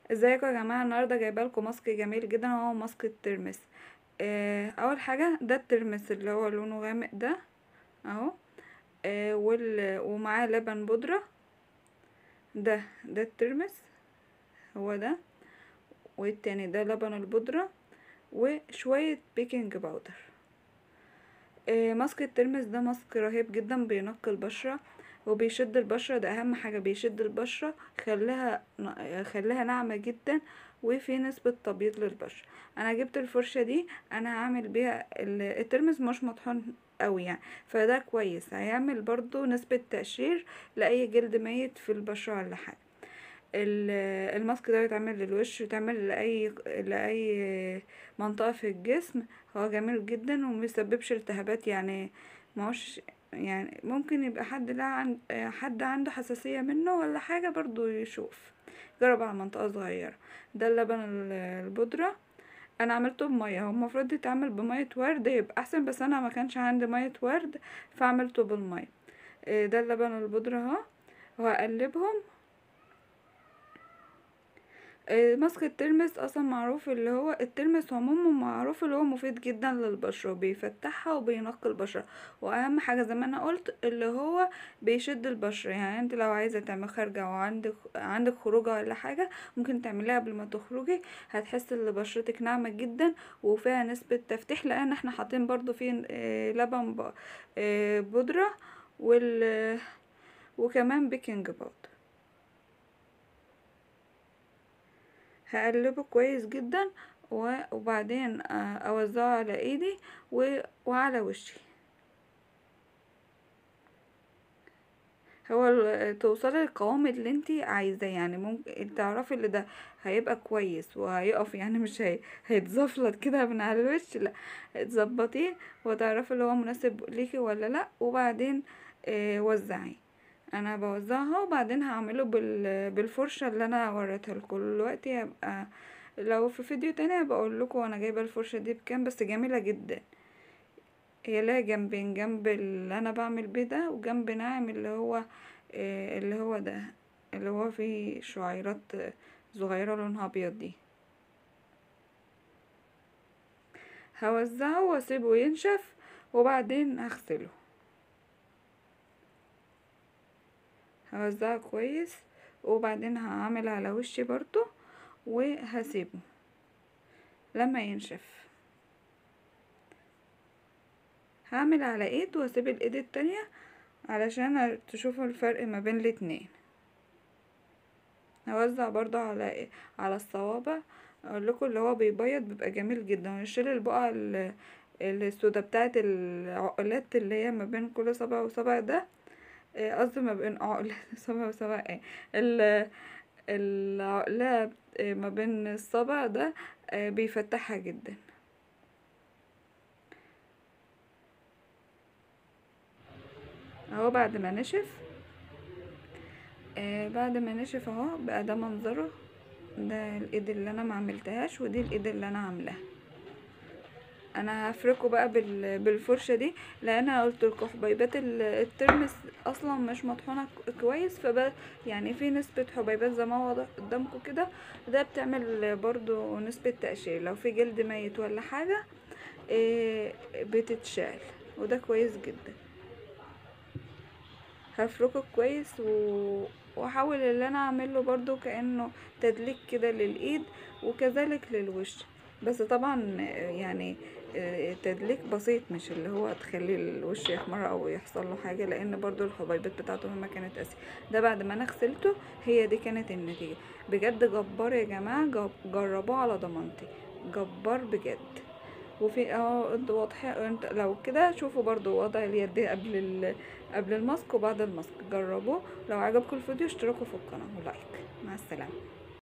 ازيكم يا جماعه النهارده جايبه لكم ماسك جميل جدا وهو ماسك الترمس آه اول حاجه ده الترمس اللي هو لونه غامق ده اهو آه وال... ومعاه لبن بودره ده ده الترمس هو ده والتاني ده لبن البودره وشويه بيكنج باودر آه ماسك الترمس ده ماسك رهيب جدا بينقي البشره وبيشد البشرة ده أهم حاجة بيشد البشرة خلاها خلاها ناعمة جدا وفي نسبة تبييض للبشرة أنا جبت الفرشة دي أنا هعمل بيها الترمس مش مطحون قوي يعني فده كويس هيعمل برضو نسبة تقشير لأي جلد ميت في البشرة ولا حاجة الماسك ده يتعمل للوش يتعمل لأي لأي منطقة في الجسم هو جميل جدا وميسببش التهابات يعني ماهوش يعني ممكن يبقى حد لا عند حد عنده حساسية منه ولا حاجة برضو يشوف جرب على منطقة صغيرة ده اللبن البودرة انا عملته بمية هو المفروض يتعمل بمية ورد يبقى احسن بس انا ما كانش عندي مية ورد فعملته بالمية ده اللبن البودرة اهو وهقلبهم ماسك الترمس اصلا معروف اللي هو الترمس عموما معروف اللي هو مفيد جدا للبشره بيفتحها وبينقي البشره واهم حاجه زي ما انا قلت اللي هو بيشد البشره يعني انت لو عايزه تعمل خارجه وعندك عندك خروجه ولا حاجه ممكن تعمليها قبل ما تخرجي هتحس ان بشرتك ناعمه جدا وفيها نسبه تفتيح لان احنا حاطين برضو فيه لبن بودره وال وكمان بيكنج باودر هقلبه كويس جدا وبعدين اوزعه على ايدي وعلى وشي هو توصلي للقوام اللي انتي عايزاه يعني ممكن تعرفي اللي ده هيبقى كويس وهيقف يعني مش هي... هيتزفلط كده من على الوش لا تظبطيه وتعرفي اللي هو مناسب ليكي ولا لا وبعدين اه وزعيه انا بوزعها وبعدين هعمله بالفرشه اللي انا وريتها لكم دلوقتي هبقى لو في فيديو تاني هبقى اقول لكم انا جايبه الفرشه دي بكام بس جميله جدا هي لها جنبين جنب اللي انا بعمل بيه ده وجنب ناعم اللي هو اللي هو ده اللي هو فيه شعيرات صغيره لونها ابيض دي هوزعه واسيبه ينشف وبعدين هغسله هوزعه كويس وبعدين هعمل على وشي برضو وهسيبه لما ينشف هعمل على ايد واسيب الايد التانية علشان تشوفوا الفرق ما بين الاتنين هوزع برضو على على الصوابع اقول لكم اللي هو بيبيض بيبقى جميل جدا ونشيل البقع السودا بتاعت العقلات اللي هي ما بين كل صبع وصبع ده قصدي ما بين عقلة صبع وصبع ايه العقلة ما بين الصبع ده بيفتحها جدا اهو بعد ما نشف بعد ما نشف اهو بقى ده منظره ده الايد اللي انا ما عملتهاش ودي الايد اللي انا عاملاها انا هفركه بقى بالفرشه دي لان انا قلت لكم حبيبات الترمس اصلا مش مطحونه كويس فب يعني في نسبه حبيبات زي ما هو واضح قدامكم كده ده بتعمل برضو نسبه تقشير لو في جلد ميت ولا حاجه بتتشال وده كويس جدا هفركه كويس و... واحاول اللي انا اعمله برضو كانه تدليك كده للايد وكذلك للوش بس طبعا يعني تدليك بسيط مش اللي هو تخلي الوش يحمر او يحصل له حاجه لان برضو الحبيبات بتاعته مهما كانت قاسيه ده بعد ما انا غسلته هي دي كانت النتيجه بجد جبار يا جماعه جربوه على ضمانتي جبار بجد وفي اهو انتوا واضحين انت لو كده شوفوا برضو وضع اليد قبل ال... قبل الماسك وبعد الماسك جربوه لو عجبكم الفيديو اشتركوا في القناه ولايك مع السلامه